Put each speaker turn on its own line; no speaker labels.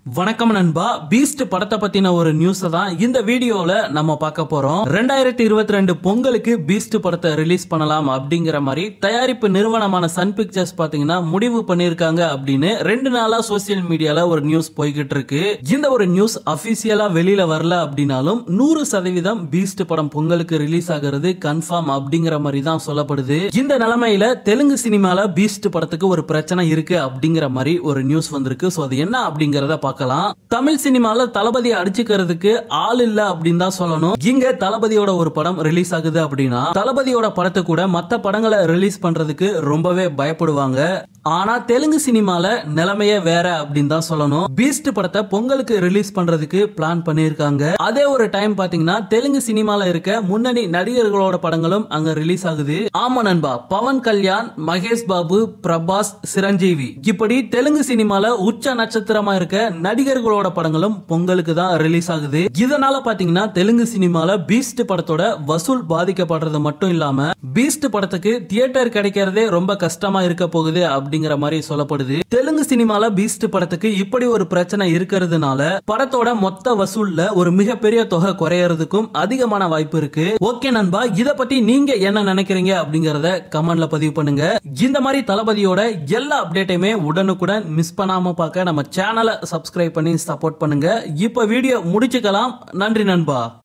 வணக்கம் நண்பா பீஸ்ட் படத்தை பத்தின ஒரு நியூஸ் தான் இந்த வீடியோல நம்ம பார்க்க போறோம் ரெண்டாயிரத்தி இருபத்தி ரெண்டு பொங்கலுக்கு பீஸ்ட் படத்தை ரிலீஸ் பண்ணலாம் அப்படிங்கிற மாதிரி தயாரிப்பு நிறுவனமான சன் பிக்சர்ஸ் பாத்தீங்கன்னா முடிவு பண்ணிருக்காங்க அப்படின்னு ரெண்டு நாளா சோசியல் மீடியால ஒரு நியூஸ் போய்கிட்டு இருக்கு இந்த ஒரு நியூஸ் அபிஷியலா வெளியில வரல அப்படின்னாலும் நூறு சதவீதம் பீஸ்ட் படம் பொங்கலுக்கு ரிலீஸ் ஆகிறது கன்ஃபார்ம் அப்படிங்கிற மாதிரி தான் சொல்லப்படுது இந்த நிலைமையில தெலுங்கு சினிமால பீஸ்ட் படத்துக்கு ஒரு பிரச்சனை இருக்கு அப்படிங்கிற மாதிரி ஒரு நியூஸ் வந்திருக்கு சோ அது என்ன அப்படிங்கறத பார்க்கலாம் தமிழ் சினிமால தளபதி அடிச்சுக்கிறதுக்கு ஆள் இல்ல அப்படின்னு தான் சொல்லணும் இங்க தளபதியோட ஒரு படம் ரிலீஸ் ஆகுது அப்படின்னா தளபதியோட படத்தை கூட மத்த படங்களை ரிலீஸ் பண்றதுக்கு ரொம்பவே பயப்படுவாங்க ஆனா தெலுங்கு சினிமால நிலைமையே வேற அப்படின்னு தான் சொல்லணும் பீஸ்ட் படத்தை பொங்கலுக்கு ரிலீஸ் பண்றதுக்கு பிளான் பண்ணிருக்காங்க அதே ஒரு டைம் பாத்தீங்கன்னா தெலுங்கு சினிமால இருக்க முன்னணி நடிகர்களோட படங்களும் அங்க ரிலீஸ் ஆகுது ஆமா நண்பா பவன் கல்யாண் மகேஷ் பாபு பிரபாஸ் சிரஞ்சீவி இப்படி தெலுங்கு சினிமால உச்ச நட்சத்திரமா இருக்க நடிகர்களோட படங்களும் பொங்கலுக்கு தான் ரிலீஸ் ஆகுது இதனால பாத்தீங்கன்னா தெலுங்கு சினிமால பீஸ்ட் படத்தோட வசூல் பாதிக்கப்படுறது மட்டும் இல்லாம பீஸ்ட் படத்துக்கு தியேட்டர் கிடைக்கிறதே ரொம்ப கஷ்டமா இருக்க போகுது அப்படிங்கிற மாதிரி சொல்லப்படுது தெலுங்கு சினிமால பீஸ்ட் படத்துக்கு இப்படி ஒரு பிரச்சனை இருக்கிறதுனால படத்தோட மொத்த வசூல்ல ஒரு மிகப்பெரிய தொகை குறையறதுக்கும் அதிகமான வாய்ப்பு இருக்கு ஓகே நண்பா இத பத்தி நீங்க என்ன நினைக்கிறீங்க அப்படிங்கறத கமெண்ட்ல பதிவு பண்ணுங்க இந்த மாதிரி தளபதியோட எல்லா அப்டேட்டையுமே உடனுக்குடன் மிஸ் பண்ணாம பார்க்க நம்ம சேனலை சப்ஸ்கிரைப் பண்ணி சப்போர்ட் பண்ணுங்க இப்ப வீடியோ முடிச்சுக்கலாம் நன்றி நண்பா